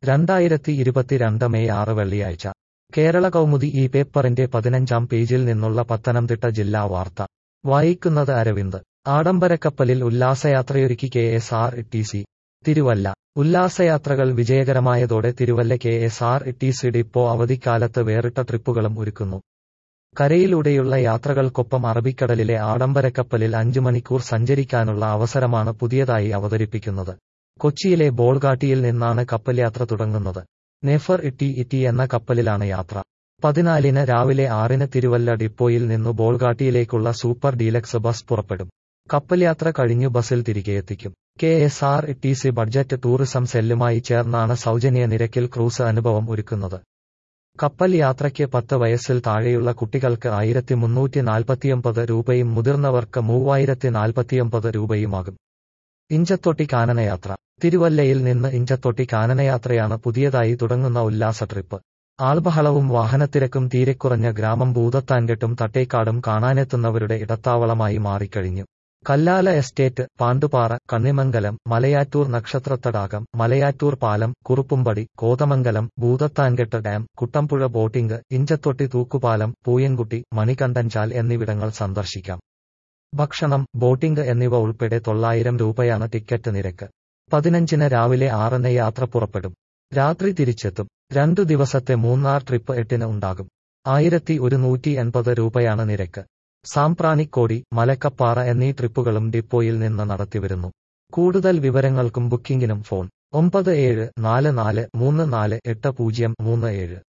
രണ്ടായിരത്തി ഇരുപത്തിരണ്ട് മെയ് ആറ് വെള്ളിയാഴ്ച കേരള കൗമുദി ഈ പേപ്പറിന്റെ പതിനഞ്ചാം പേജിൽ നിന്നുള്ള പത്തനംതിട്ട ജില്ലാ വാർത്ത വായിക്കുന്നത് അരവിന്ദ് ആഡംബരക്കപ്പലിൽ ഉല്ലാസയാത്രയൊരുക്കി K S R T C Thiruvalla ഉല്ലാസയാത്രകൾ വിജയകരമായതോടെ Thiruvalla K S R T C depot അവധിക്കാലത്ത് വേറിട്ട ട്രിപ്പുകളും ഒരുക്കുന്നു കരയിലൂടെയുള്ള യാത്രകൾക്കൊപ്പം അറബിക്കടലിലെ ആഡംബരക്കപ്പലിൽ അഞ്ചു മണിക്കൂർ സഞ്ചരിക്കാനുള്ള അവസരമാണ് പുതിയതായി അവതരിപ്പിക്കുന്നത് കൊച്ചിയിലെ ബോൾഗാട്ടിയിൽ നിന്നാണ് കപ്പൽ യാത്ര തുടങ്ങുന്നത് നെഫർ ഇട്ടി ഇറ്റി എന്ന കപ്പലിലാണ് യാത്ര പതിനാലിന് രാവിലെ ആറിന് തിരുവല്ല ഡിപ്പോയിൽ നിന്നു ബോൾഗാട്ടിയിലേക്കുള്ള സൂപ്പർ ഡീലക്സ് ബസ് പുറപ്പെടും കപ്പൽ യാത്ര കഴിഞ്ഞു ബസിൽ തിരികെയെത്തിക്കും K S R T C budget tourism സെല്ലുമായി ചേർന്നാണ് സൗജന്യ നിരക്കിൽ ക്രൂസ് അനുഭവം ഒരുക്കുന്നത് കപ്പൽ യാത്രയ്ക്ക് പത്ത് വയസ്സിൽ താഴെയുള്ള കുട്ടികൾക്ക് ആയിരത്തി മുന്നൂറ്റി നാൽപ്പത്തിയൊമ്പത് രൂപയും മുതിർന്നവർക്ക് മൂവായിരത്തി നാൽപ്പത്തിയൊമ്പത് രൂപയുമാകും ഇഞ്ചത്തൊട്ടി കാനനയാത്ര തിരുവല്ലയിൽ നിന്ന് ഇഞ്ചത്തൊട്ടി കാനനയാത്രയാണ് പുതിയതായി തുടങ്ങുന്ന ഉല്ലാസ ട്രിപ്പ് ആൾബഹളവും വാഹനത്തിരക്കും തീരെ കുറഞ്ഞ ഗ്രാമം ഭൂതത്താൻകെട്ടും തട്ടേക്കാടും കാണാനെത്തുന്നവരുടെ ഇടത്താവളമായി മാറിക്കഴിഞ്ഞു കല്ലാല എസ്റ്റേറ്റ് പാണ്ടുപാറ കണ്ണിമംഗലം മലയാറ്റൂർ നക്ഷത്രത്തടാകം മലയാറ്റൂർ പാലം കുറുപ്പുംപടി കോതമംഗലം ഭൂതത്താൻകെട്ട് ഡാം കുട്ടമ്പുഴ ബോട്ടിംഗ് ഇഞ്ചത്തൊട്ടി തൂക്കുപാലം പൂയൻകുട്ടി മണികണ്ഠൻചാൽ എന്നിവിടങ്ങൾ സന്ദർശിക്കാം ഭക്ഷണം ബോട്ടിംഗ് എന്നിവ ഉൾപ്പെടെ തൊള്ളായിരം രൂപയാണ് ടിക്കറ്റ് നിരക്ക് പതിനഞ്ചിന് രാവിലെ ആറിന് യാത്ര പുറപ്പെടും രാത്രി തിരിച്ചെത്തും രണ്ടു ദിവസത്തെ മൂന്നാർ ട്രിപ്പ് എട്ടിന് ഉണ്ടാകും ആയിരത്തി ഒരുന്നൂറ്റി എൺപത് രൂപയാണ് നിരക്ക് സാംപ്രാണിക്കോടി മലക്കപ്പാറ എന്നീ ട്രിപ്പുകളും ഡിപ്പോയിൽ നിന്ന് നടത്തിവരുന്നു കൂടുതൽ വിവരങ്ങൾക്കും ബുക്കിംഗിനും ഫോൺ ഒമ്പത് ഏഴ് നാല് നാല് മൂന്ന് നാല് എട്ട് പൂജ്യം മൂന്ന് ഏഴ്